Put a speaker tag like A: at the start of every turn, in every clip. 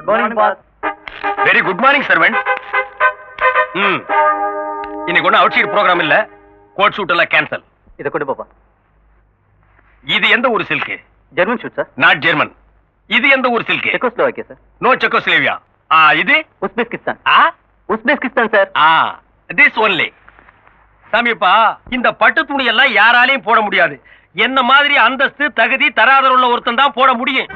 A: Morning boss
B: very good morning servant hmm இன்னைக்கு ஒன்றும் outside program இல்ல coat suit எல்லாம் கேன்சல்
A: இதை கொண்டு பாப்பா
B: இது எந்த ஊர் silk
A: German suit sir
B: not German இது எந்த ஊர் silk
A: Czechoslovakia sir
B: no Czechoslovakia ah இது
A: Uzbekistan
B: ah
A: Uzbekistan sir
B: ah this only சாமிப்பா இந்த பட்டு துணி எல்லாம் யாராலையும் போட முடியாது என்ன மாதிரி அந்தஸ்து தகுதி தராதர உள்ள ஒருத்தன் தான் போட முடியும்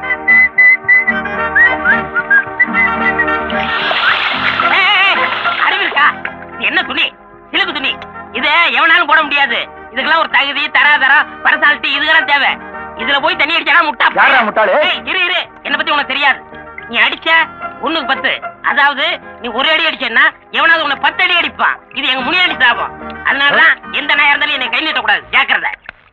C: அறிவு இருக்கா இது என்ன துணி சிலுக்கு துணி இது எவனாலும் போட முடியாது இதுக்கெல்லாம் ஒரு தகுதி தராதரம் பர்சனாலிட்டி இதுக்கெல்லாம் தேவை இதுல போய் தண்ணி அடிச்சா முட்டா
A: யாரா முட்டாளு?
C: ஏய், இரு இரு என்ன பத்தி உனக்கு தெரியாது நீ அடிச்ச ஒண்ணுக்கு பத்து அதாவது நீ ஒரு அடி அடிச்சேன்னா எவனாவது உன்னை பத்து அடி அடிப்பான் இது எங்க முனியாண்டி சாபம் அதனாலதான் எந்த நாயா இருந்தாலும் என்னை கை நீட்டக்கூடாது ஜாக்கிரதை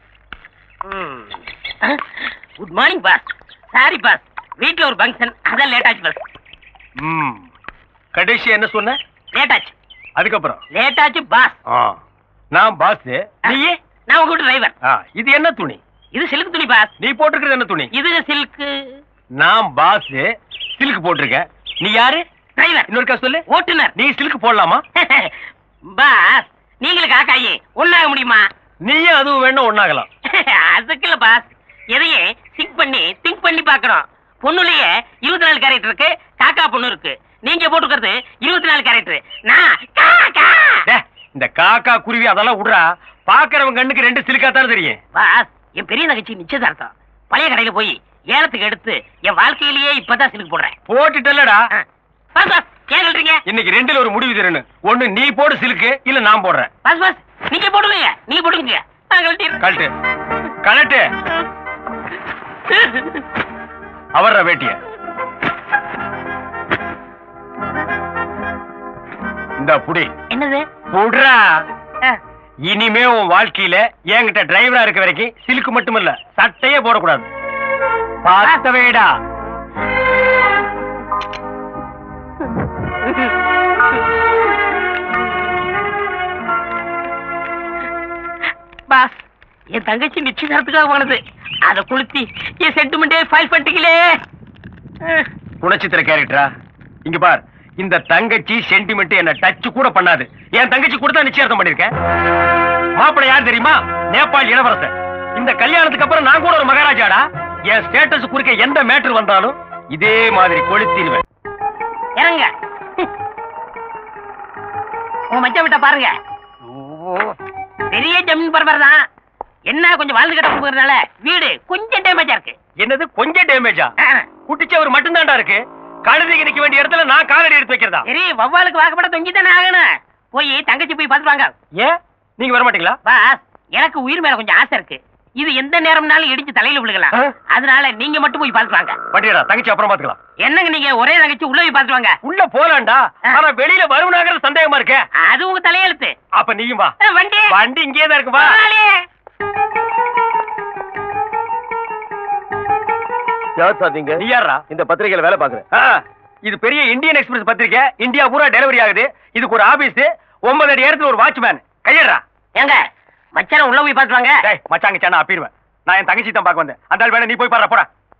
C: good morning boss sorry boss வீட்ல ஒரு ஃபங்க்ஷன் அதான் லேட் ஆச்சு பாஸ்
B: ம் கடைசி என்ன சொன்ன
C: லேட் ஆச்சு
B: அதுக்கப்புறம்
C: லேட் ஆச்சு பாஸ்
B: ஆ நான் பாஸ் நீ
C: நான் உங்க வீட்டு டிரைவர்
B: ஆ இது என்ன துணி
C: இது சில்க் துணி பாஸ்
B: நீ போட்டிருக்கிறது என்ன துணி
C: இது சில்க்
B: நான் பாஸ் சில்க் போட்டிருக்கேன் நீ யாரு
C: டிரைவர்
B: இன்னொருக்கா சொல்லு
C: ஓட்டுநர்
B: நீ சில்க் போடலாமா
C: பாஸ் நீங்களும் காக்காயி ஒண்ணாக முடியுமா
B: நீயும் அதுவும் வேணும் ஒண்ணாகலாம்
C: அதுக்கு இல்ல பாஸ் எதையே திங்க் பண்ணி திங்க் பண்ணி பார்க்கணும் பொண்ணுலயே இருபத்தி நாலு கேரக்டர் இருக்கு காக்கா பொண்ணு இருக்கு நீங்க போட்டுக்கிறது இருபத்தி நாலு கேரக்டர் நான் காக்கா
B: டே, இந்த காக்கா குருவி அதெல்லாம் விடுறா பாக்குறவங்க கண்ணுக்கு ரெண்டு சிலுக்கா தானே தெரியும்
C: பாஸ் என் பெரிய நகைச்சி நிச்சயதார்த்தம் பழைய கடையில போய் ஏலத்துக்கு எடுத்து என் வாழ்க்கையிலேயே இப்பதான் சிலுக்கு போடுறேன்
B: போட்டுட்டல்லடா
C: ஆ. பாஸ் பாஸ் ஏன் சொல்றீங்க
B: இன்னைக்கு ரெண்டுல ஒரு முடிவு தரணும் ஒண்ணு நீ போடு சிலுக்கு இல்ல நான் போடுறேன்
C: பாஸ் பாஸ் நீங்க போடுங்க நீங்க போடுங்க நான் கழட்டிடுறேன்.
B: கழட்டு கழட்டு அவர்ற வேட்டிய இந்த புடி
C: என்னது
B: புடுறா
C: ஆ.
B: இனிமே உன் வாழ்க்கையில என்கிட்ட டிரைவரா இருக்க வரைக்கும் சிலுக்கு மட்டுமல்ல சட்டையே போடக்கூடாது பார்த்தவேடா
C: பாஸ் என் தங்கச்சி நிச்சயதார்த்துக்காக போனது அத குளுத்தி என் சென்டிமெண்டே ஃபைல் பண்ணிட்டீங்களே அஹ்,
B: குணச்சித்திர கேரக்டரா இங்க பார் இந்த தங்கச்சி சென்டிமெண்ட் என்ன டச் கூட பண்ணாது என் தங்கச்சி கூட தான் நிச்சயார்த்தம் பண்ணிருக்கேன் மாப்பிள்ளை யார் தெரியுமா நேபாள் இளவரசர் இந்த கல்யாணத்துக்கு அப்புறம் நான் கூட ஒரு மகாராஜாடா என் ஸ்டேட்டஸ் குறுக்க எந்த மேட்டர் வந்தாலும் இதே மாதிரி கொளுத்திடுவேன்
C: இறங்க உன் மச்சம் விட்ட பாருங்க பெரிய ஜமீன் பரபர தான் என்ன கொஞ்சம் வாழ்ந்து கட்ட போகிறதுனால வீடு கொஞ்சம் டேமேஜா இருக்கு
B: என்னது கொஞ்சம் டேமேஜா
C: அஹ்,
B: குட்டிச்சவர் மட்டும்தான்டா இருக்கு கழுதைக்கு நிக்க வேண்டிய இடத்துல நான் காலடி எடுத்து வைக்கிறதா
C: சரி வவ்வாலுக்கு வாக்கப்பட தொங்கி தானே ஆகணும் போய் தங்கச்சி போய் பார்த்துட்டு வாங்க
B: ஏன் நீங்க வர மாட்டீங்களா
C: பாஸ் எனக்கு உயிர் மேல கொஞ்சம் ஆசை இருக்கு இது எந்த நேரம்னாலும் இடிச்சு தலையில விழுகலாம்
B: ஆ?
C: அதனால நீங்க மட்டும் போய் பார்த்துட்டு வாங்க
B: வண்டியடா தங்கச்சி அப்புறம் பாத்துக்கலாம்
C: என்னங்க நீங்க ஒரே தங்கச்சி உள்ள போய் பார்த்துட்டு வாங்க
B: உள்ள போலாம்டா
C: ஆ.
B: ஆனா வெளியில வருவனாங்கிறது சந்தேகமா இருக்கே
C: அது உங்க தலையெழுத்து
B: அப்ப நீயும் வா
C: அஹ், வண்டி
B: வண்டி இங்கேயே தான் இருக்கு வா
C: முதலாளி.
A: யார் சாதிங்க
B: நீ யாரா
A: இந்த பத்திரிகையில வேலை பாக்குறேன்
B: ஆ, இது பெரிய இந்தியன் எக்ஸ்பிரஸ் பத்திரிக்கை இந்தியா பூரா டெலிவரி ஆகுது இதுக்கு ஒரு ஆபீஸ் ஒன்பது அடி இடத்துல ஒரு வாட்ச்மேன் கையடுறா
C: ஏங்க மச்சான உள்ள போய் பார்த்துட்டு வாங்க
B: டேய் மச்சாங்க சாணா அப்பிடுவேன் நான் என் தங்கச்சி தான் பார்க்க வந்தேன் அந்த ஆள் வேணா நீ போய் பாரு போடா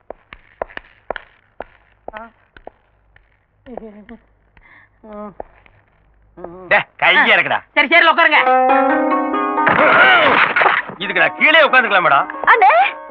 B: டேய் கையா இருக்குடா
C: சரி சரி உட்காருங்க
B: இதுக்கு நான் கீழே உட்காந்துக்கலாம் மேடம்
D: அண்ணே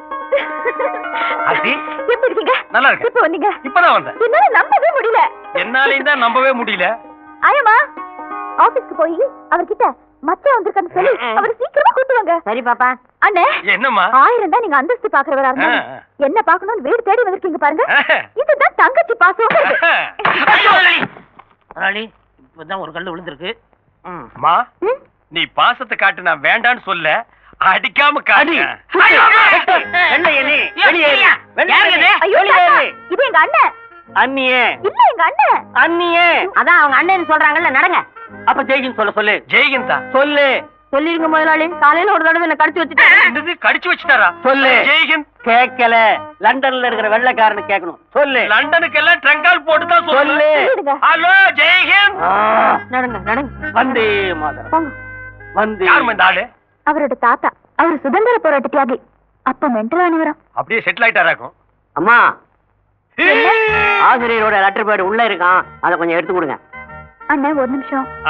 B: ஆச்சி
D: எப்படி இருக்கீங்க
B: நல்லா இருக்கு
D: இப்ப வந்தீங்க
B: இப்பதான் வந்தேன்
D: என்னால நம்பவே முடியல
B: என்னாலையும் தான் நம்பவே முடியல
D: ஆயமா ஆபீஸ்க்கு போய் அவர்கிட்ட மச்சான் வந்திருக்கான்னு சொல்லி அவர் சீக்கிரமா கூட்டுவாங்க
C: சரி பாப்பா
D: அண்ணே
B: என்னம்மா
D: ஆயிரம் தான் நீங்க அந்தஸ்து பாக்குறவரா இருந்தாலும்
B: ஆ.
D: என்ன பாக்கணும்னு வீடு தேடி வந்திருக்கீங்க பாருங்க
B: ஆ.
D: இதுதான் தங்கச்சி பாசம்
C: ஐயோ, முதலாளி. முதலாளி இப்பதான் ஒரு கல்லு விழுந்திருக்கு ம்.
B: மா
D: ம்?
B: நீ பாசத்தை காட்டு நான் வேண்டான்னு சொல்ல அடிக்காம காட்டு
C: ஐயோ,
A: என்ன எண்ணி?
C: ஐயோ,
A: வெளியே
C: ஐயா,
A: வெளியே
C: யாருங்க இது?
D: ஐயோ
A: வெளியே
D: தாத்தா,
A: இரு.
D: இது எங்க அண்ணன்
A: அண்ணியே
D: இல்ல எங்க அண்ணன்
A: அண்ணியே
C: அதான் அவங்க அண்ணன் சொல்றாங்கல்ல நடங்க
A: அப்ப ஜெய்கின் சொல்ல சொல்லு
B: ஜெய்கிந்தா
A: சொல்லு
C: சொல்லிருங்க முதலாளி காலையில ஒரு தடவை என்ன கடிச்சு வச்சுட்டேன்
B: என்னது கடிச்சு வச்சுட்டாரா
A: சொல்லு.
B: ஜெய்ஹிந்த்
A: கேட்கல லண்டன்ல இருக்கிற வெள்ளைக்காரனு கேட்கணும் சொல்லு
B: லண்டனுக்கு எல்லாம் ட்ரங்கால் போட்டு தான்
A: சொல்லு
B: சொல்லு
D: சொல்லிடுங்க
B: ஹலோ ஜெய்ஹிந்த்
A: ஆ,
C: நடங்க நடங்க
A: வந்தே மாதரம்
D: போங்க
A: வந்தே
B: யாரும்மா இந்த ஆளு
D: அவரோட தாத்தா அவர் சுதந்திர போராட்ட தியாகி அப்ப மென்டல் ஆனவரா
B: அப்படியே செட்டில் ஆயிட்டாராக்கும்
A: அம்மா ஆசிரியரோட லெட்டர் பேட் உள்ள இருக்கான் அதை கொஞ்சம் எடுத்து கொடுங்க
D: அண்ணன் ஒரு நிமிஷம்
B: ஆ.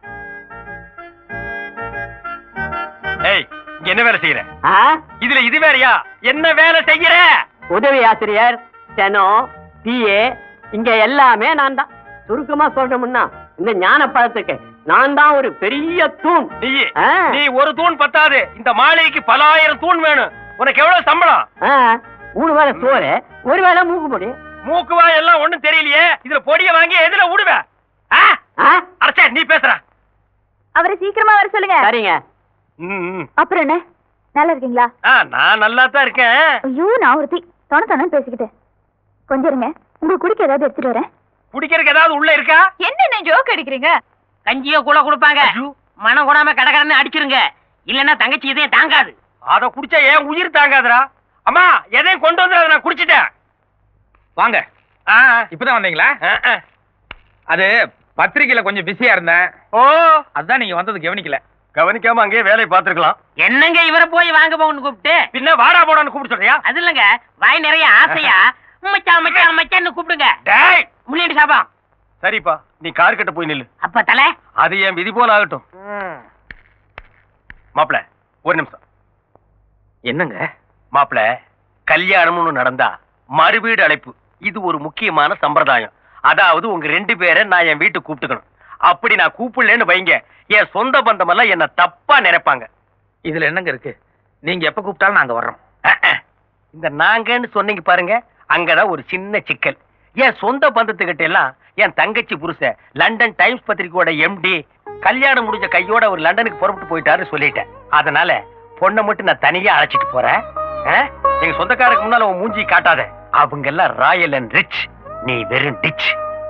B: ஏய் இங்க என்ன வேலை செய்யற
A: ஆ?
B: இதுல இது வேறயா என்ன வேலை செய்யற
A: உதவி ஆசிரியர் ஸ்டெனோ பிஏ இங்க எல்லாமே நான் தான் சுருக்கமா சொல்றோம்னா இந்த ஞான பழத்துக்கு நான் தான் ஒரு பெரிய தூண்
B: நீ
A: ஆ.
B: நீ ஒரு தூண் பத்தாது இந்த மாளிகைக்கு பல ஆயிரம் தூண் வேணும் உனக்கு எவ்வளவு சம்பளம்
A: ஆ, மூணு வேளை சோறு ஒரு வேளை மூக்கு பொடி
B: மூக்குவா எல்லாம் ஒண்ணும் தெரியலையே இதுல பொடிய வாங்கி எதுல விடுவ ஆ?
A: ஆ?
B: அரசே நீ பேசுற
D: அவரை சீக்கிரமா வர சொல்லுங்க
A: சரிங்க
B: ம், ம்.
D: அப்புறம் என்ன நல்லா இருக்கீங்களா
B: ஆ, நான் நல்லா தான் இருக்கேன்
D: ஐயோ நான் ஒருத்தி தொண தொணன்னு பேசிக்கிட்டு கொஞ்சம் இருங்க உங்களுக்கு குடிக்க ஏதாவது எடுத்துட்டு வரேன்
B: குடிக்கிறதுக்கு ஏதாவது உள்ள இருக்கா
D: என்ன ஜோக் அடிக்கிறீங்க
C: கஞ்சியோ கூட கொடுப்பாங்க
B: ஐயோ.
C: மனம் கூடாம கடகடன்னு அடிச்சிருங்க இல்லன்னா தங்கச்சி இதையும் தாங்காது
B: அத குடிச்சா ஏன் உயிர் தாங்காதுடா அம்மா எதையும் கொண்டு வந்து அதை நான் குடிச்சிட்டேன்
E: வாங்க
B: ஆ,
E: இப்பதான் வந்தீங்களா
B: ஆ, ஆ.
E: அது பத்திரிக்கையில கொஞ்சம் பிஸியா இருந்தேன்
B: ஓ
E: அதான் நீங்க வந்தது கவனிக்கல
B: கவனிக்காம அங்கேயே வேலையை பார்த்திருக்கலாம்
C: என்னங்க இவரை போய் வாங்க போகணும்னு கூப்பிட்டு
B: பின்ன வாடா போடான்னு கூப்பிட்டு சொல்றியா
C: அது இல்லங்க வாய் நிறைய ஆசையா மச்சான் மச்சான் மச்சான்னு கூப்பிடுங்க
B: டேய்
C: முன்னாடி சாபம்
B: சரிப்பா நீ கார் கிட்ட போய் நில்லு
C: அப்ப தலை
B: அது என் விதி போல ஆகட்டும் மாப்பிள ஒரு நிமிஷம்
E: என்னங்க
B: மாப்பிள கல்யாணம்னு நடந்தா மறுவீடு அழைப்பு இது ஒரு முக்கியமான சம்பிரதாயம் அதாவது உங்க ரெண்டு பேரை நான் என் வீட்டுக்கு கூப்பிட்டுக்கணும் அப்படி நான் கூப்பிடலன்னு வைங்க என் சொந்த பந்தம் எல்லாம் என்ன தப்பா நினைப்பாங்க
E: இதுல என்னங்க இருக்கு நீங்க எப்ப கூப்பிட்டாலும் நாங்க வர்றோம்
B: அஹ், அஹ். இந்த நாங்கன்னு சொன்னீங்க பாருங்க அங்கதான் ஒரு சின்ன சிக்கல் என் சொந்த பந்தத்துக்கிட்ட எல்லாம் என் தங்கச்சி புருஷ லண்டன் டைம்ஸ் பத்திரிக்கையோட எம்டி கல்யாணம் முடிஞ்ச கையோட ஒரு லண்டனுக்கு புறப்பட்டு போயிட்டாருன்னு சொல்லிட்டேன் அதனால பொண்ணை மட்டும் நான் தனியா அழைச்சிட்டு போறேன் அஹ்? எங்க சொந்தக்காரருக்கு முன்னால உன் மூஞ்சி காட்டாத அவங்க எல்லாம் ராயல் அண்ட் ரிச் நீ வெறும் டிச்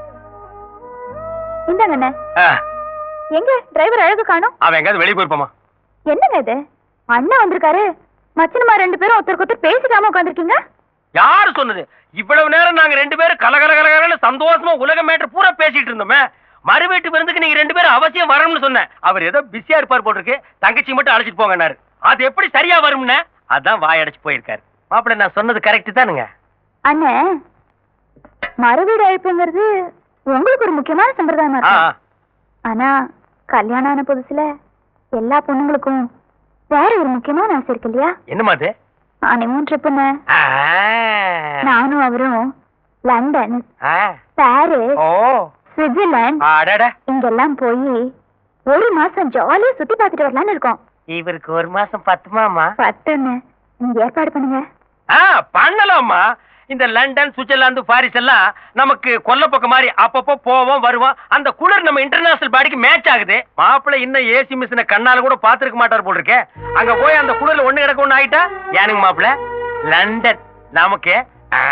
D: இந்தாங்க அண்ணன் எங்க டிரைவர் அழகு காணோம்
B: அவன் எங்காவது வெளியே போயிருப்பாமா
D: என்னங்க இது அண்ணன் வந்திருக்காரு மச்சனமா ரெண்டு பேரும் ஒருத்தருக்கு ஒருத்தர் பேசிக்காம உட்காந்துருக்கீங்க
B: யாரு சொன்னது இவ்வளவு நேரம் நாங்க ரெண்டு பேரும் கலகல கலகலன்னு சந்தோஷமா உலக மேட்டர் பூரா பேசிட்டு இருந்தோமே மறு வீட்டு விருந்துக்கு நீங்க ரெண்டு பேரும் அவசியம் வரணும்னு சொன்னேன் அவர் ஏதோ பிஸியா இருப்பார் போல் இருக்கு தங்கச்சி மட்டும் அழைச்சிட்டு போங்கன்னாரு அது எப்படி சரியா வரும்னு அதான் வாயடைச்சு போயிருக்காரு மாப்பிள்ள நான் சொன்னது கரெக்ட் தானுங்க
D: அண்ணன் மறுவீடு அழைப்புங்கிறது உங்களுக்கு ஒரு முக்கியமான சம்பிரதாயமா
B: ஆ,
D: இருக்கும் ஆனா கல்யாணம் ஆன புதுசுல எல்லா பொண்ணுங்களுக்கும் வேற ஒரு முக்கியமான ஆசை இருக்கு இல்லையா
B: என்னம்மா அது
D: ஹனிமூன் ட்ரிப்புன்னு
B: ஆ,
D: நானும் அவரும் லண்டன்
B: ஆ,
D: பாரிஸ்
B: ஓ
D: சுவிட்சர்லாந்து
B: அடட
D: இங்கெல்லாம் போய் ஒரு மாசம் ஜாலியா சுத்தி பார்த்துட்டு வரலாம்னு இருக்கோம்
B: இவருக்கு ஒரு மாசம் பத்துமாமா
D: பத்துன்னு நீங்க ஏற்பாடு பண்ணுங்க
B: ஆ பண்ணலாமா இந்த லண்டன் சுவிட்சர்லாந்து பாரிஸ் எல்லாம் நமக்கு கொல்லப்பக்கம் மாதிரி அப்பப்போ போவோம் வருவோம் அந்த குளிர் நம்ம இன்டர்நேஷனல் பாடிக்கு மேட்ச் ஆகுது மாப்பிள்ளை இன்னும் ஏசி மிஷினை கண்ணால கூட பாத்துருக்க மாட்டார் போல் இருக்கே அங்க போய் அந்த குளிர்ல ஒண்ணு கிடக்க ஒண்ணு ஆயிட்டா ஏனுங்க மாப்பிள்ளை லண்டன் நமக்கு ஆ.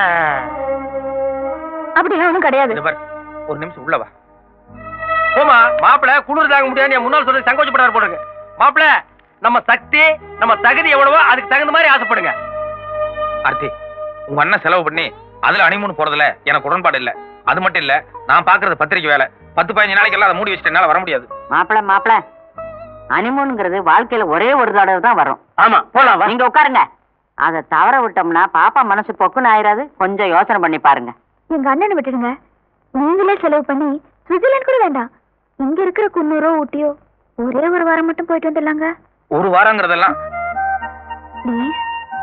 D: அப்படிலாம் ஒண்ணும் கிடையாது
E: இந்த பார், ஒரு நிமிஷம் உள்ள வா
B: போமா மாப்பிள்ளை குளிர் தாங்க முடியாது என் முன்னாள் சொல்லி சங்கோச்சப்படாரு போல் இருக்கு மாப்பிள்ளை நம்ம சக்தி நம்ம தகுதி எவ்வளவோ அதுக்கு தகுந்த மாதிரி ஆசைப்படுங்க
E: ஆர்த்தி உங்க அண்ணன் செலவு பண்ணி அதுல அனிமூன் போறதுல எனக்கு உடன்பாடு இல்ல அது மட்டும் இல்ல நான் பாக்குறது பத்திரிக்கை வேலை பத்து பதினஞ்சு நாளைக்கு எல்லாம் அதை மூடி வச்சுட்டு என்னால வர முடியாது
A: மாப்பிள மாப்பிள அனிமூனுங்கிறது வாழ்க்கையில ஒரே ஒரு தடவை தான் வரும்
B: ஆமா போலாம் வா
A: நீங்க உட்காருங்க அதை தவற விட்டோம்னா பாப்பா மனசு பொக்குன்னு ஆயிராது கொஞ்சம் யோசனை பண்ணி பாருங்க
D: எங்க அண்ணனை விட்டுடுங்க நீங்களே செலவு பண்ணி சுவிட்சர்லாந்து கூட வேண்டாம் இங்க இருக்கிற குன்னூரோ ஊட்டியோ ஒரே ஒரு வாரம் மட்டும் போயிட்டு வந்துடலாங்க
E: ஒரு வாரங்கிறதெல்லாம்
D: ப்ளீஸ்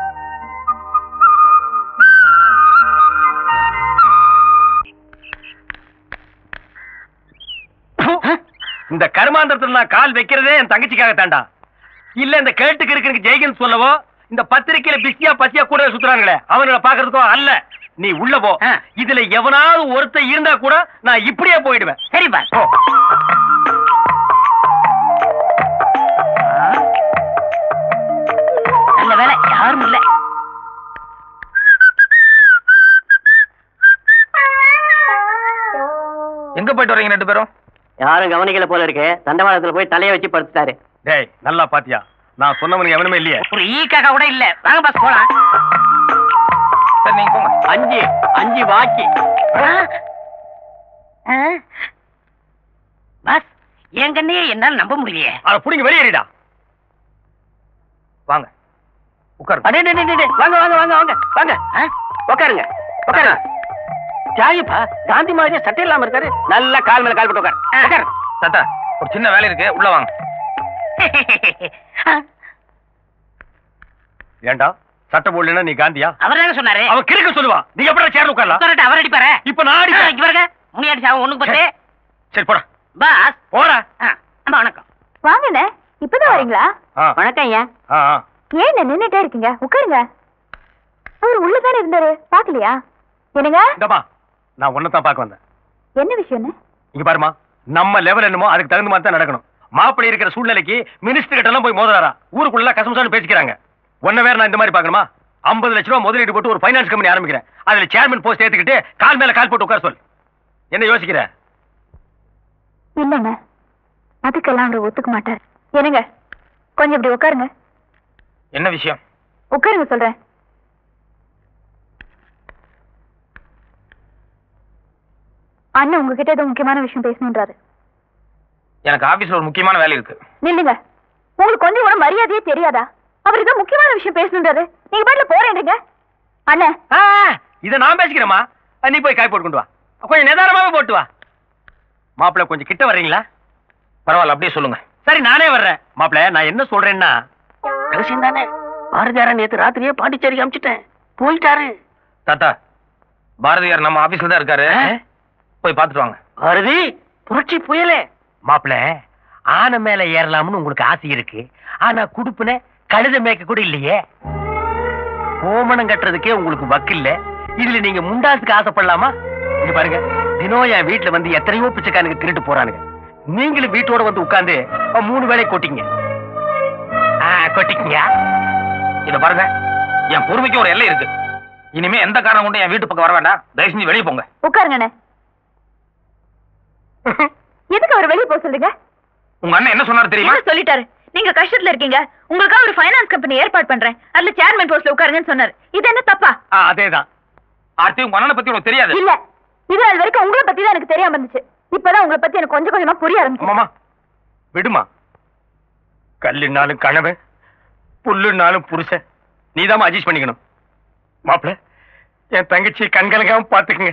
B: இந்த கருமாந்திரத்துல நான் கால் வைக்கிறதே என் தங்கச்சிக்காக தாண்டா இல்ல இந்த கேட்டுக்கு இருக்கிறதுக்கு ஜெய்கன் சொல்லவோ இந்த பத்திரிக்கையில பிஸியா பசியா கூட சுத்துறாங்களே அவங்கள பாக்குறதுக்கோ அல்ல நீ உள்ள போ
C: ஆ.
B: இதுல எவனாவது ஒருத்தன் இருந்தா கூட நான் இப்படியே போயிடுவேன்
C: சரிப்பா
B: போ.
C: நல்ல வேலை யாரும் இல்ல
E: எங்க போயிட்டு வரீங்க ரெண்டு பேரும்
A: யாரும் கவனிக்கல போல இருக்கு தண்டவாளத்துல போய் தலைய வச்சு படுத்துட்டாரு
B: டேய் நல்லா பாத்தியா நான் சொன்னவனுக்கு எவனுமே இல்லையே
C: ஒரு ஈ காக்கா கூட இல்ல வாங்க பாஸ் போலாம்
E: சரி நீங்க போங்க
A: அஞ்சு அஞ்சு பாக்கி
C: ஆ? ஆ? பாஸ் என் கண்ணையே என்னால நம்ப முடியலையே
B: அத புடிங்க வெளியேறிடா
E: வாங்க உட்காரு
A: அடே டே, டே, டே, டே, வாங்க வாங்க வாங்க வாங்க வாங்க
C: ஆ?
A: உட்காருங்க
B: உட்காரு.
A: ஜாயிப்பா காந்தி மாதிரியே சட்டை இல்லாம இருக்காரு நல்லா கால் மேல கால் போட்டு உட்கார் உட்கார்
E: தாத்தா ஒரு சின்ன வேலை இருக்கு உள்ள வாங்க
B: ஏண்டா சட்டை போடலன்னா நீ காந்தியா
C: அவர் தானே சொன்னாரு
B: அவன் கிறுக்க சொல்லுவா நீ எப்படி சேர்ந்து உட்காரலாம்
C: உட்காரட்டு அவர் அடிப்பாரு
B: இப்ப நான் அடிப்பேன்.
C: இங்க பாருங்க முனி அடிச்சா ஒண்ணுக்கு பத்து
B: சரி போடா
C: பாஸ்
B: போடா
C: ஆ, அம்மா வணக்கம்
D: வாங்கண்ணே இப்பதான் வரீங்களா
B: ஆ,
A: வணக்கம் ஐயா
B: ஆ, ஆ.
D: ஏன் நின்னுட்டே இருக்கீங்க உட்காருங்க அவர் உள்ளதானே இருந்தாரு பாக்கலையா என்னங்க
B: இந்தம்மா நான் உன்னைத்தான் பார்க்க வந்தேன்
D: என்ன விஷயம்னு
B: இங்க பாருமா நம்ம லெவல் என்னமோ அதுக்கு தகுந்த மாதிரி தான் நடக்கணும் மாப்பிள்ளை இருக்கிற சூழ்நிலைக்கு மினிஸ்டர் கிட்ட எல்லாம் போய் மோதுறாரா ஊருக்குள்ள கசமசான்னு பேசிக்கிறாங்க ஒன்ன வேற நான் இந்த மாதிரி பார்க்கணுமா ஐம்பது லட்ச ரூபா முதலீடு போட்டு ஒரு ஃபைனான்ஸ் கம்பெனி ஆரம்பிக்கிறேன் அதுல சேர்மன் போஸ்ட் ஏத்துக்கிட்டு கால் மேல கால் போட்டு உட்கார சொல் என்ன யோசிக்கிற
D: இல்லைங்க அதுக்கெல்லாம் அவர் ஒத்துக்க மாட்டார் என்னங்க கொஞ்சம் இப்படி உட்காருங்க
E: என்ன விஷயம்
D: உட்காருங்க சொல்றேன் அண்ணன் உங்ககிட்ட ஏதோ முக்கியமான விஷயம் பேசணுன்றாரு
E: எனக்கு ஆபீஸ்ல ஒரு முக்கியமான வேலை இருக்கு
D: நில்லுங்க உங்களுக்கு கொஞ்சம் கூட மரியாதையே தெரியாதா அவர் ஏதோ முக்கியமான விஷயம் பேசணுன்றாரு நீங்க பாட்டுல போறேன்றீங்க அண்ணன்
B: ஆ, இத நான் பேசிக்கிறேம்மா அஹ், நீ போய் காய் போட்டு கொண்டு வா கொஞ்சம் நிதானமாவே போட்டு வா மாப்பிள்ளை கொஞ்சம் கிட்ட வர்றீங்களா
E: பரவாயில்ல அப்படியே சொல்லுங்க
B: சரி நானே வர்றேன் மாப்பிள்ளை நான் என்ன சொல்றேன்னா
A: ரகசியம் தானே பாரதியாரன் நேத்து ராத்திரியே பாண்டிச்சேரிக்கு அமிச்சிட்டேன் போயிட்டாரு
E: தாத்தா பாரதியார் நம்ம ஆபீஸ்ல தான் இருக்காரு போய் பார்த்துட்டு வாங்க
A: பாரதி புரட்சி புயலே
B: மாப்பிள்ளை ஆனை மேல ஏறலாம்னு உங்களுக்கு ஆசை இருக்கு ஆனா குடுப்புன கழுத மேய்க்க கூட இல்லையே கோமணம் கட்டுறதுக்கே உங்களுக்கு வக்கு இல்ல இதுல நீங்க முண்டாசுக்கு ஆசைப்படலாமா இங்க பாருங்க தினம் என் வீட்டுல வந்து எத்தனையோ பிச்சைக்காரனுக்கு திருட்டு போறானுங்க நீங்களும் வீட்டோட வந்து உட்கார்ந்து அஹ், மூணு வேளை கொட்டிங்க ஆ, கொட்டிக்கங்க
E: இத பாருங்க என் பொறுமைக்கு ஒரு எல்லை இருக்கு இனிமே எந்த காரணம் கொண்டு என் வீட்டு பக்கம் வர வேண்டாம் தயவு செஞ்சு வெளியே போங்க
D: உட்காருங்க அண்ணன் எதுக்கு அவர் வெளியே போக சொல்றீங்க
E: உங்க அண்ணன் என்ன சொன்னாரு தெரியுமா
D: என்ன சொல்லிட்டாரு நீங்க கஷ்டத்துல இருக்கீங்க உங்களுக்காக ஒரு ஃபைனான்ஸ் கம்பெனி ஏற்பாடு பண்றேன் அதுல சேர்மன் போஸ்ட்ல உட்காருங்கன்னு சொன்னாரு இது என்ன தப்பா
B: ஆ, அதேதான்
E: ஆர்த்தி உங்க அண்ணனை பத்தி உனக்கு தெரியாது
D: இல்ல இது அது வரைக்கும் உங்களை பத்தி தான் எனக்கு தெரியாம இருந்துச்சு இப்பதான் உங்களை பத்தி எனக்கு கொஞ்சம் கொஞ்சமா புரிய ஆரம்பிச்சு
B: அம்மாமா விடுமா கல்லுனாலும் கணவன் புல்லுனாலும் புருஷன் நீதாம்மா அட்ஜஸ்ட் பண்ணிக்கணும் மாப்பிள்ள என் தங்கச்சி கண்கலங்காம பாத்துக்குங்க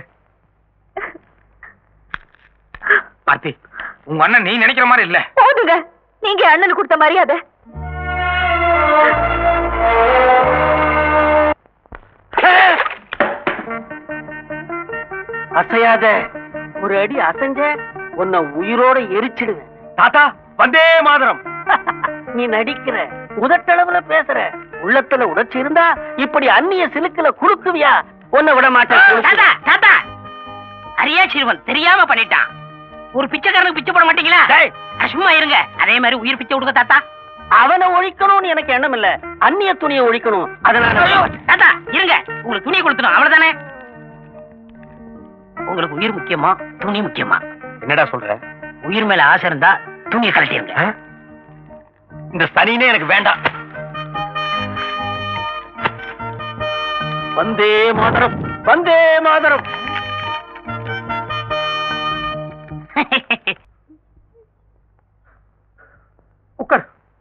E: ஆர்த்தி உங்க அண்ணன் நீ நினைக்கிற மாதிரி இல்ல
D: போதுங்க நீங்க அண்ணனுக்கு கொடுத்த மரியாதை
A: அசையாத ஒரு அடி அசைஞ்ச உன்னை உயிரோட எரிச்சிடுவேன்
B: தாத்தா வந்தே மாதரம்
A: நீ நடிக்கிற உதட்டளவுல பேசுற உள்ளத்துல உணர்ச்சி இருந்தா இப்படி அந்நிய சிலுக்குல குறுக்குவியா உன்னை விட மாட்டேன்
C: தாத்தா தாத்தா அரியா சிறுவன் தெரியாம பண்ணிட்டான் ஒரு பிச்சைக்காரனுக்கு பிச்சை போட மாட்டீங்களா
B: டேய்.
C: அட, சும்மா இருங்க அதே மாதிரி உயிர் பிச்சை கொடுக்க தாத்தா
A: அவனை ஒழிக்கணும்னு எனக்கு எண்ணம் இல்ல அந்நிய துணியை ஒழிக்கணும் அதனால
C: ஐயோ, தாத்தா இருங்க உங்களுக்கு துணி கொடுத்துடும் அவ்வளவுதானே உங்களுக்கு உயிர் முக்கியமா துணி முக்கியமா
B: என்னடா சொல்ற
C: உயிர் மேல ஆசை இருந்தா துணியை கழட்டிருங்க
B: ஆ? இந்த சனினே எனக்கு வேண்டாம்
A: வந்தே மாதரம் வந்தே மாதரம்
E: உட்கார்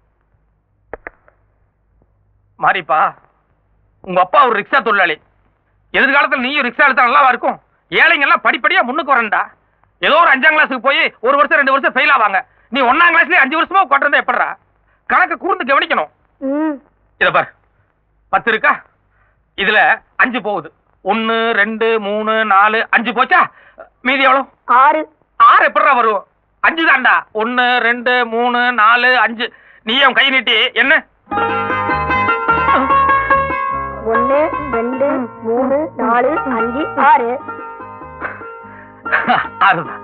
E: மாரிப்பா உங்க அப்பா ஒரு ரிக்ஷா தொழிலாளி எதிர்காலத்துல நீயும் ரிக்ஷா எடுத்தா நல்லாவா இருக்கும் ஏழைங்க எல்லாம் படிப்படியா முன்னுக்கு வரண்டா ஏதோ ஒரு அஞ்சாம் கிளாஸுக்கு போய் ஒரு வருஷம் ரெண்டு வருஷம் ஃபெயில் ஆவாங்க நீ ஒன்னாம் கிளாஸ்லயே அஞ்சு வருஷமா கொட்டுறதா எப்படிடா கணக்கு கூர்ந்து கவனிக்கணும் இத பார் பத்து இருக்கா இதுல அஞ்சு போகுது ஒன்னு ரெண்டு மூணு நாலு அஞ்சு போச்சா மீதி எவ்வளவு
D: ஆறு
E: ஆறு எப்படிடா வரும் அஞ்சு தான்டா ஒன்னு ரெண்டு மூணு நாலு அஞ்சு நீ என் கை நீட்டி என்ன
D: ஒன்னு ரெண்டு மூணு நாலு அஞ்சு ஆறு
E: ஆறுதான்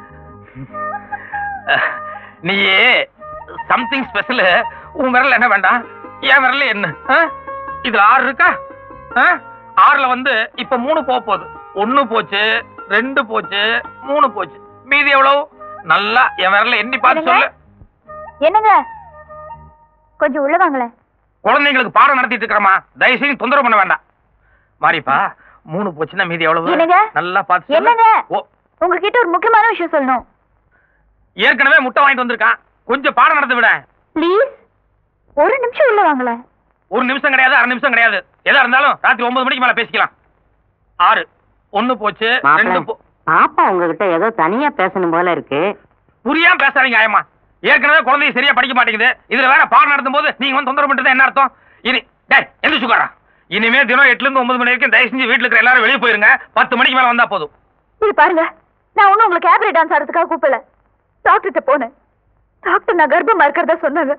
E: நீ சம்திங் ஸ்பெஷல் உன் விரல்ல என்ன வேண்டாம் என் விரல்ல என்ன ஆ? இதுல ஆறு இருக்கா ஆ? ஆறுல வந்து இப்ப மூணு போக போகுது ஒண்ணு போச்சு ரெண்டு போச்சு மூணு போச்சு மீதி எவ்வளவு நல்லா என் விரல்ல எண்ணி பார்த்து சொல்லு
D: என்னங்க கொஞ்சம் உள்ள வாங்களேன்
E: குழந்தைங்களுக்கு பாடம் நடத்திட்டு இருக்கிறமா தயவு செய்து தொந்தரவு பண்ண வேண்டாம் மாரிப்பா மூணு போச்சுன்னா மீதி எவ்வளவு
D: என்னங்க?
E: நல்லா பார்த்து சொல்லு.
D: என்னங்க?
E: ஓ
D: உங்ககிட்ட ஒரு முக்கியமான விஷயம் சொல்லணும்
E: ஏற்கனவே முட்டை வாங்கிட்டு வந்திருக்கான் கொஞ்சம் பாடம் நடத்த விட
D: ப்ளீஸ் ஒரு நிமிஷம் உள்ள வாங்களேன்
E: ஒரு நிமிஷம் கிடையாது அரை நிமிஷம் கிடையாது எதா இருந்தாலும் ராத்திரி ஒன்பது மணிக்கு மேல பேசிக்கலாம் ஆறு ஒண்ணு போச்சு ரெண்டு போ-
A: பாப்பா உங்ககிட்ட ஏதோ தனியா பேசணும் போல இருக்கு
E: புரியாம பேசாதீங்க ஆயம்மா ஏற்கனவே குழந்தைய சரியா படிக்க மாட்டேங்குது இதுல வேற பாடம் நடத்தும் போது நீங்க வந்து தொந்தரவு பண்றது என்ன அர்த்தம் இனி டேய் எந்த சுகாரா இனிமே தினம் எட்டுல இருந்து ஒன்பது மணி வரைக்கும் தயவு செஞ்சு வீட்டுல இருக்கிற எல்லாரும் வெளியே போயிருங்க பத்து மணிக்கு மேல வந்தா போதும்
D: இது பாருங்க நான் ஒன்றும் உங்களை கேபரே டான்ஸ் ஆடுறதுக்காக கூப்பிடல டாக்டர்கிட்ட போனேன் டாக்டர் நான் கர்ப்பமா இருக்கிறதா சொன்னாங்க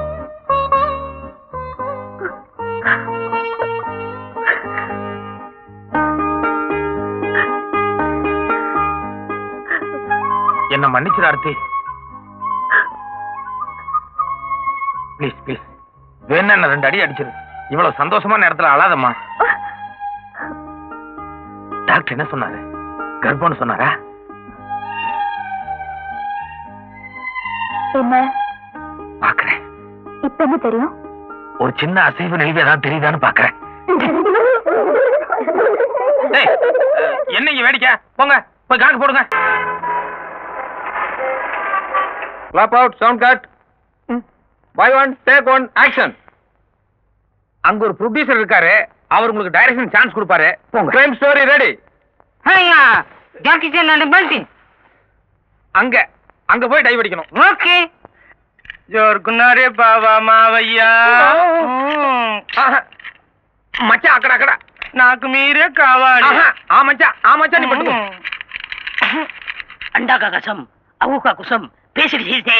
E: என்ன மன்னிச்சிரு ஆர்த்தி ப்ளீஸ் ப்ளீஸ் வேணா என்ன ரெண்டு அடி அடிச்சிரு இவ்வளவு சந்தோஷமான நேரத்துல அழாதம்மா டாக்டர் என்ன சொன்னாரு கர்ப்பம்னு சொன்னாரா
D: என்ன
E: பாக்குறேன்
D: இப்ப என்ன தெரியும்
E: ஒரு சின்ன அசைவு நெளிவு ஏதாவது தெரியுதான்னு பாக்குறேன் ஏய், அஹ், என்ன இங்க வேடிக்கை போங்க போய் கணக்கு போடுங்க clap out sound cut by one take one action அங்க ஒரு ப்ரொடியூசர் இருக்காரு அவர் உங்களுக்கு டைரக்ஷன் சான்ஸ் கொடுப்பாரு போங்க கிரைம் ஸ்டோரி ரெடி அங்க அங்க போய் டை அடிக்கணும்
C: ஓகே
E: ஜோர்குன்னாரே பாவா மாவையா மச்சான் அக்கடா அக்கடா
C: నాకు మీరే కావాలి
E: ஆஹா, ஆ மச்சான் ஆ மச்சான் நீ பட்டுக்கோ
C: अंडा का कसम अहू का कुसम பேசிட்டு சீர்த்தே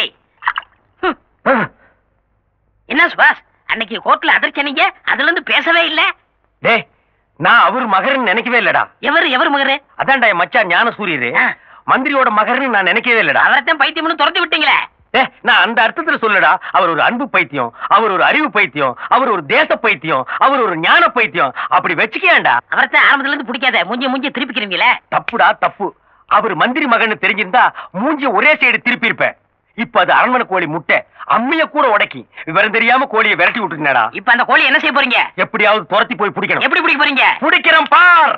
C: என்ன சுபாஷ் அன்னைக்கு கோர்ட்ல அதிர்ச்சனீங்க அதுல இருந்து பேசவே இல்ல
B: டேய் நான் அவர் மகர்னு நினைக்கவே இல்லடா
C: எவர் எவர் மகரு
B: அதான்டா என் மச்சான் ஞான சூரியரு
C: ஆ.
B: மந்திரியோட மகர்னு நான் நினைக்கவே இல்லடா
C: அவரைத்தான் பைத்தியம்னு துரத்தி விட்டீங்களே
B: ஏ நான் அந்த அர்த்தத்துல சொல்லடா அவர் ஒரு அன்பு பைத்தியம் அவர் ஒரு அறிவு பைத்தியம் அவர் ஒரு தேச பைத்தியம் அவர் ஒரு ஞான பைத்தியம் அப்படி வச்சுக்கேன்டா
C: அவரைத்தான் ஆரம்பத்துல இருந்து பிடிக்காத மூஞ்சி மூஞ்சி திருப்பிக்கிறீங்களே
B: தப்புடா தப்பு அவர் மந்திரி மகன்னு தெரிஞ்சிருந்தா மூஞ்சி ஒரே சைடு திருப்பி இருப்பேன் இப்ப அது அரண்மனை கோழி முட்டை அம்மிய கூட உடைக்கி விவரம் தெரியாம கோழியை விரட்டி விட்டுருந்தா
C: இப்ப அந்த கோழி என்ன செய்ய போறீங்க
B: எப்படியாவது துரத்தி போய் பிடிக்கணும்
C: எப்படி பிடிக்க போறீங்க
B: பிடிக்கிறேன் பார்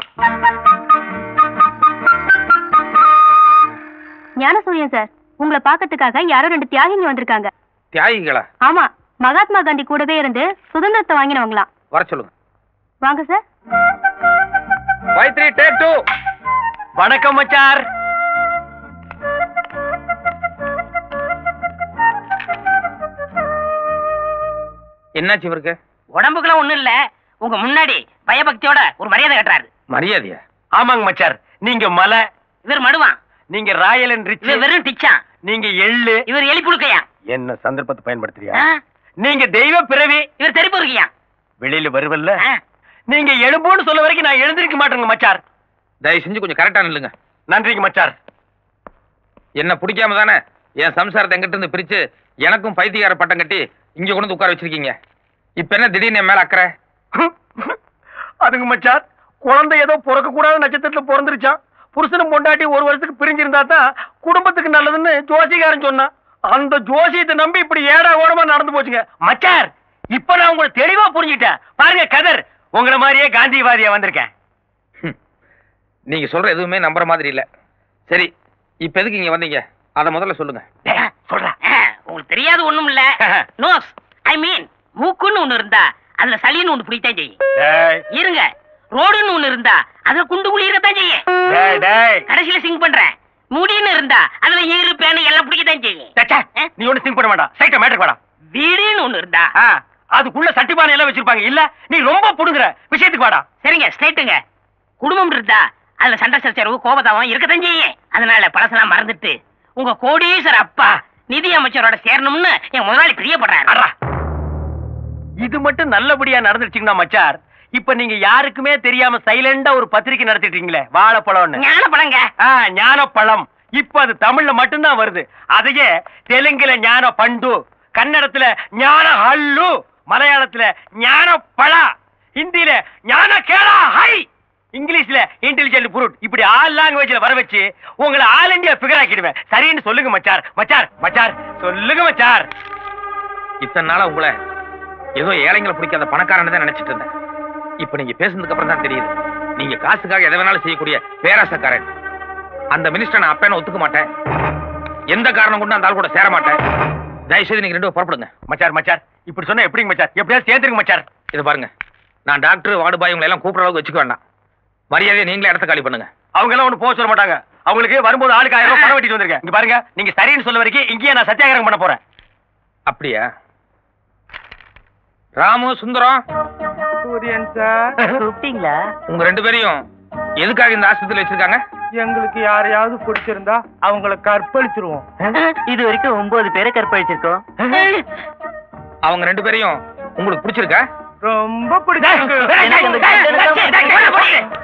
D: ஞானசூரியன் சார் உங்களை பார்க்கறதுக்காக யாரோ ரெண்டு தியாகிங்க வந்திருக்காங்க
E: தியாகிகளா
D: ஆமா மகாத்மா காந்தி கூடவே இருந்து சுதந்திரத்தை வாங்கினவங்களாம்
E: வர சொல்லுங்க
D: வாங்க sir
E: five three take two
B: வணக்கம் மச்சார்
E: என்னாச்சு இவருக்கு
C: உடம்புக்குலாம் ஒண்ணும் இல்ல உங்க முன்னாடி பயபக்தியோட ஒரு மரியாதை கட்டுறாரு
E: மரியாதையா
B: ஆமாங்க மச்சார் நீங்க மலை
C: இவர் மடுவான்
B: நீங்க ராயல் அண்ட்
C: இவர்
B: ரிச்
C: வெறும் டிச்சான்
B: நீங்க எள்ளு
C: இவர் எலி புழுக்கையா
B: என்ன சந்தர்ப்பத்தை பயன்படுத்துறியா
C: ஆ?
B: நீங்க தெய்வ பிறவி
C: இவர் தெரிப்பு இருக்கியா
B: வெளியில வருவல்ல நீங்க எழும்போன்னு சொல்ல வரைக்கும் நான் எழுந்திருக்க மாட்டேங்க மச்சார்
E: தயவு செஞ்சு கொஞ்சம் கரெக்டா நில்லுங்க
B: நன்றிங்க மச்சார்
E: என்ன பிடிக்காம தானே என் சம்சாரத்தை எங்கிட்ட இருந்து பிரிச்சு எனக்கும் பைத்தியக்கார பட்டம் கட்டி இங்க கொண்டு வந்து உட்கார வச்சிருக்கீங்க இப்ப என்ன திடீர்னு என் மேல அக்கறை
B: அதுங்க மச்சார் குழந்தை ஏதோ பிறக்க கூடாத நட்சத்திரத்துல பிறந்துருச்சான் புருஷனும் பொண்டாட்டி ஒரு வருஷத்துக்கு பிரிஞ்சிருந்தா தான் குடும்பத்துக்கு நல்லதுன்னு ஜோசிகாரன் சொன்னான் அந்த ஜோசியத்தை நம்பி இப்படி ஏடா ஓடமா நடந்து போச்சுங்க மச்சார் இப்ப நான் உங்களை தெளிவா புரிஞ்சுட்டேன் பாருங்க கதர் உங்களை மாதிரியே காந்திவாதியா வந்திருக்கேன்
E: ஹம். நீங்க சொல்ற எதுவுமே நம்புற மாதிரி இல்ல சரி இப்ப எதுக்கு இங்க வந்தீங்க அத முதல்ல சொல்லுங்க
B: டேய், சொல்றேன்
C: ஆ, உங்களுக்கு தெரியாது ஒண்ணும் இல்ல நோஸ் ஐ மீன் மூக்குன்னு ஒண்ணு இருந்தா அதுல சளின்னு ஒண்ணு பிடித்தான் செய்யும்
B: டேய்,
C: இருங்க ரோடுன்னு ஒண்ணு இருந்தா அதுல குண்டு குழி இருக்கத்தான் செய்யும்
B: டேய், டேய்.
C: கடைசியில சிங் பண்றேன் முடின்னு இருந்தா அதுல ஈரு பேனு எல்லாம் பிடிக்கத்தான் செய்யும்
B: சே, சே, நீ ஒண்ணு சிங் பண்ண வேண்டாம் சைட்ட மேட்டர் வேண்டாம்
C: வீடுன்னு ஒண்ணு இருந்தா
B: ஆ, அதுக்குள்ள சட்டிபானை எல்லாம் வச்சிருப்பாங்க இல்ல நீ ரொம்ப புடுங்குற விஷயத்துக்கு வாடா
C: சரிங்க ஸ்ட்ரைட்டுங்க குடும்பம் இருந்தா அதுல சண்டை சச்சரவு கோபதாபம் இருக்கத்தான் செய்யும் அதனால பழசெல்லாம் மறந்துட்டு உங்க கோடீஸ்வர அப்பா நிதி அமைச்சரோட சேரணும்னு என் முதலாளி பிரியப்படுறாரு
B: அட்ரா. இது மட்டும் நல்லபடியா நடந்துருச்சுங்கன்னா மச்சார் இப்ப நீங்க யாருக்குமே தெரியாம சைலண்டா ஒரு பத்திரிக்கை நடத்திட்டீங்களே வாழைப்பழம்னு
C: ஞான பழங்க
B: ஆ, ஞானப்பழம் இப்ப அது தமிழ்ல மட்டும்தான் வருது அதையே தெலுங்குல ஞான பண்டு கன்னடத்துல ஞான ஹல்லு மலையாளத்துல ஞான பழா ஹிந்தில ஞான கேளா ஹை இங்கிலீஷ்ல இன்டெலிஜென்ட் புரூட் இப்படி ஆல் லாங்குவேஜ்ல வர வச்சு உங்களை ஆல் இந்தியா ஃபிகர் ஆக்கிடுவேன் சரின்னு சொல்லுங்க மச்சார் மச்சார் மச்சார் சொல்லுங்க மச்சார்
E: இத்தனை நாளா உங்களை ஏதோ ஏழைங்களை பிடிக்காத பணக்காரன் தான் நினைச்சிட்டு இருந்தேன் இப்ப நீங்க பேசுனதுக்கு அப்புறம் தான் தெரியுது நீங்க காசுக்காக எதை வேணாலும் செய்யக்கூடிய பேராசக்காரன் அந்த மினிஸ்டர் நான் அப்பேன ஒத்துக்க மாட்டேன் எந்த காரணம் கொண்டு அந்த ஆள் கூட சேர மாட்டேன் தயவு செய்து நீங்க ரெண்டு பேரும் புறப்படுங்க
B: மச்சார் மச்சார் இப்படி சொன்னா எப்படிங்க மச்சார் எப்படியாவது சேர்த்துருங்க மச்சார்
E: இது பாருங்க நான் டாக்டர் வார்டு பாய் உங்களை எல்லாம் கூப்பிடுற அளவுக்கு வச்சுக்க வேண்டாம் மரியாதையை நீங்களே இடத்த காலி பண்ணுங்க
B: அவங்க எல்லாம் ஒண்ணு போக சொல்ல மாட்டாங்க அவங்களுக்கு வரும்போது ஆளுக்கு ஆயிரம் ரூபாய் பணம் வெட்டிட்டு வந்திருக்கேன் இங்க பாருங்க நீங்க சரின்னு சொல்ல வரைக்கும் இங்கேயே நான் சத்தியாகிரகம் பண்ண போறேன்
E: அப்படியா ராமு சுந்தரம் சூரியன் சார்
A: கூப்பிட்டீங்களா
E: உங்க ரெண்டு பேரையும் எதுக்காக இந்த ஆஸ்பத்திரியில் வச்சிருக்காங்க
F: எங்களுக்கு யாரையாவது பிடிச்சிருந்தா அவங்கள கற்பழிச்சிருவோம்
A: இது வரைக்கும் ஒன்பது பேரை கற்பழிச்சிருக்கோம்
E: அவங்க ரெண்டு பேரையும் உங்களுக்கு பிடிச்சிருக்கா
F: ரொம்ப பிடிச்சிருக்கு
A: எனக்கு இந்த